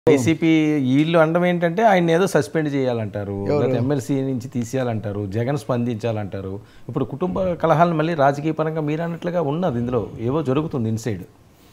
YCP వీళ్ళు అనడం ఏంటంటే ఆయన ఏదో సస్పెండ్ చేయాలంటారు లేదా ఎమ్మెల్సీ నుంచి తీసేయాలంటారు జగన్ స్పందించాలంటారు ఇప్పుడు కుటుంబ కలహాలను మళ్ళీ రాజకీయ పరంగా మీరు అన్నట్లుగా ఉన్నది ఇందులో ఏవో జరుగుతుంది ఇన్సైడ్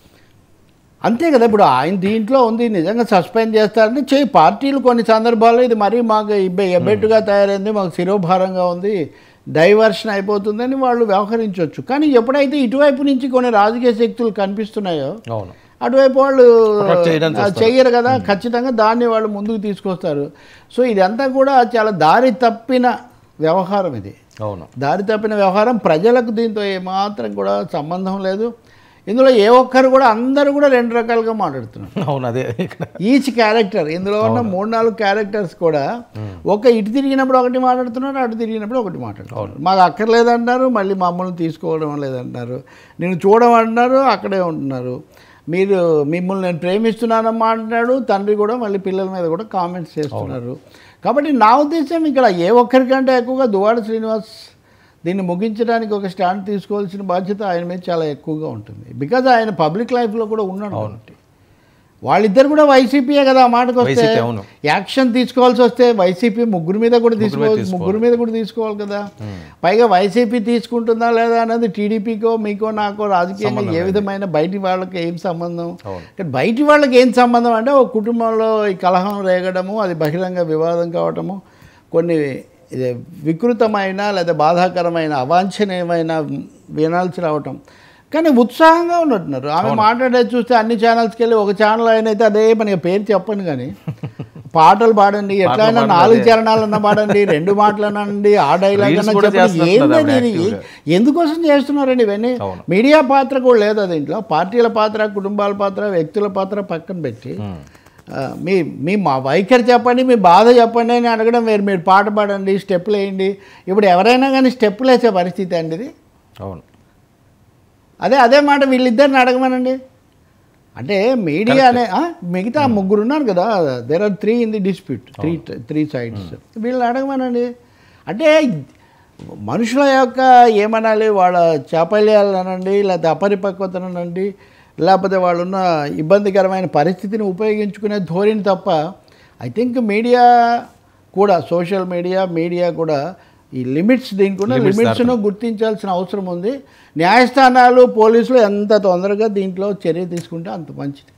అంతే కదా ఇప్పుడు ఆయన దీంట్లో ఉంది నిజంగా సస్పెండ్ చేస్తారంటే చేయి పార్టీలు కొన్ని సందర్భాల్లో ఇది మరీ మాకు ఇబ్బ ఎబ్బెట్టుగా తయారైంది మాకు శిరోభారంగా ఉంది డైవర్షన్ అయిపోతుందని వాళ్ళు వ్యవహరించవచ్చు కానీ ఎప్పుడైతే ఇటువైపు నుంచి కొన్ని రాజకీయ శక్తులు కనిపిస్తున్నాయో అవును అటువైపు వాళ్ళు Protect చేయడానికి ఆ, చెయ్యరు కదా ఖచ్చితంగా దాన్ని వాళ్ళు ముందుకు తీసుకొస్తారు సో ఇదంతా కూడా చాలా దారి తప్పిన వ్యవహారం ఇది అవును దారి తప్పిన వ్యవహారం ప్రజలకు దీంతో ఏమాత్రం కూడా సంబంధం లేదు ఇందులో ఏ ఒక్కరు కూడా అందరూ కూడా రెండు రకాలుగా మాట్లాడుతున్నారు అవును అదే ఇక్కడ ఈచ్ క్యారెక్టర్ ఇందులో ఉన్న మూడు నాలుగు క్యారెక్టర్స్ కూడా ఒక ఇటు తిరిగినప్పుడు ఒకటి మాట్లాడుతున్నారు అటు తిరిగినప్పుడు ఒకటి మాట్లాడుతున్నారు మాకు అక్కర్లేదంటున్నారు మళ్ళీ మమ్మల్ని తీసుకోవడం లేదంటున్నారు నేను చూడమంటున్నారు అక్కడే ఉంటున్నారు మీరు మిమ్మల్ని నేను ప్రేమిస్తున్నానమ్మా అంటున్నాడు తండ్రి కూడా మళ్ళీ పిల్లల మీద కూడా కామెంట్స్ చేస్తున్నారు కాబట్టి నా ఉద్దేశం ఇక్కడ ఏ ఒక్కరికంటే ఎక్కువగా దువాడ శ్రీనివాస్ దీన్ని ముగించడానికి ఒక స్టాండ్ తీసుకోవాల్సిన బాధ్యత ఆయన మీద చాలా ఎక్కువగా ఉంటుంది బికాజ్ ఆయన పబ్లిక్ లైఫ్లో కూడా ఉన్నాడు కాబట్టి వాళ్ళిద్దరు కూడా వైసీపీయే కదా ఆ మాటకు వస్తే వైసీపీ, అవును. యాక్షన్ తీసుకోవాల్సి వస్తే వైసీపీ ముగ్గురు మీద కూడా తీసుకోవాలి ముగ్గురు మీద కూడా తీసుకోవాలి కదా పైగా వైసీపీ తీసుకుంటుందా లేదా అన్నది టీడీపీకో మీకో నాకో రాజకీయంగా ఏ విధమైన బయటి వాళ్ళకి ఏం సంబంధం అవును. కానీ బయటి వాళ్ళకి ఏం సంబంధం అంటే ఒక కుటుంబంలో ఈ కలహం రేగడము అది బహిరంగ వివాదం కావటము కొన్ని ఇది వికృతమైన లేదా బాధాకరమైన అవాంఛనీయమైన వినాల్సి రావటం కానీ ఉత్సాహంగా ఉన్నట్టున్నారు ఆమె మాట్లాడేది చూస్తే అన్ని ఛానల్స్కి వెళ్ళి ఒక ఛానల్ అయిన అయితే అదే మనకి పేరు చెప్పండి కానీ పాటలు పాడండి ఎట్లయినా నాలుగు చరణాలన్నా పాడండి రెండు మాటలనండి ఆ డైలాగ్ Reels అన్నా కూడా చెప్పండి చేస్తున్నారు ఏంది ఆవిడ ఇది active ఎందుకోసం చేస్తున్నారండి ఇవన్నీ అవును. మీడియా పాత్ర కూడా లేదు దీంట్లో పార్టీల పాత్ర కుటుంబాల పాత్ర వ్యక్తుల పాత్ర పక్కన పెట్టి ఆ, మీ మీ మా వైఖరి చెప్పండి మీ బాధ చెప్పండి అని అడగడం వేరు మీరు పాట పాడండి స్టెప్పులు వేయండి ఇప్పుడు ఎవరైనా కానీ స్టెప్పులు వేసే పరిస్థితి అండి ఇది అవును అదే అదే మాట వీళ్ళిద్దరిని అడగమనండి అంటే మీడియా అనే ఆ, మిగతా ముగ్గురు ఉన్నారు కదా there are three in the dispute three three sides వీళ్ళని అడగమనండి అంటే మనుషుల యొక్క ఏమనాలి వాళ్ళ చాపల్యాలు అనండి లేకపోతే అపరిపక్వతనండి లేకపోతే వాళ్ళున్న ఇబ్బందికరమైన పరిస్థితిని ఉపయోగించుకునే ధోరణి తప్ప ఐ థింక్ మీడియా కూడా సోషల్ మీడియా మీడియా కూడా ఈ లిమిట్స్ దీనికి ఉన్న లిమిట్స్ను గుర్తించాల్సిన అవసరం ఉంది న్యాయస్థానాలు పోలీసులు ఎంత తొందరగా దీంట్లో చర్య తీసుకుంటే అంత మంచిది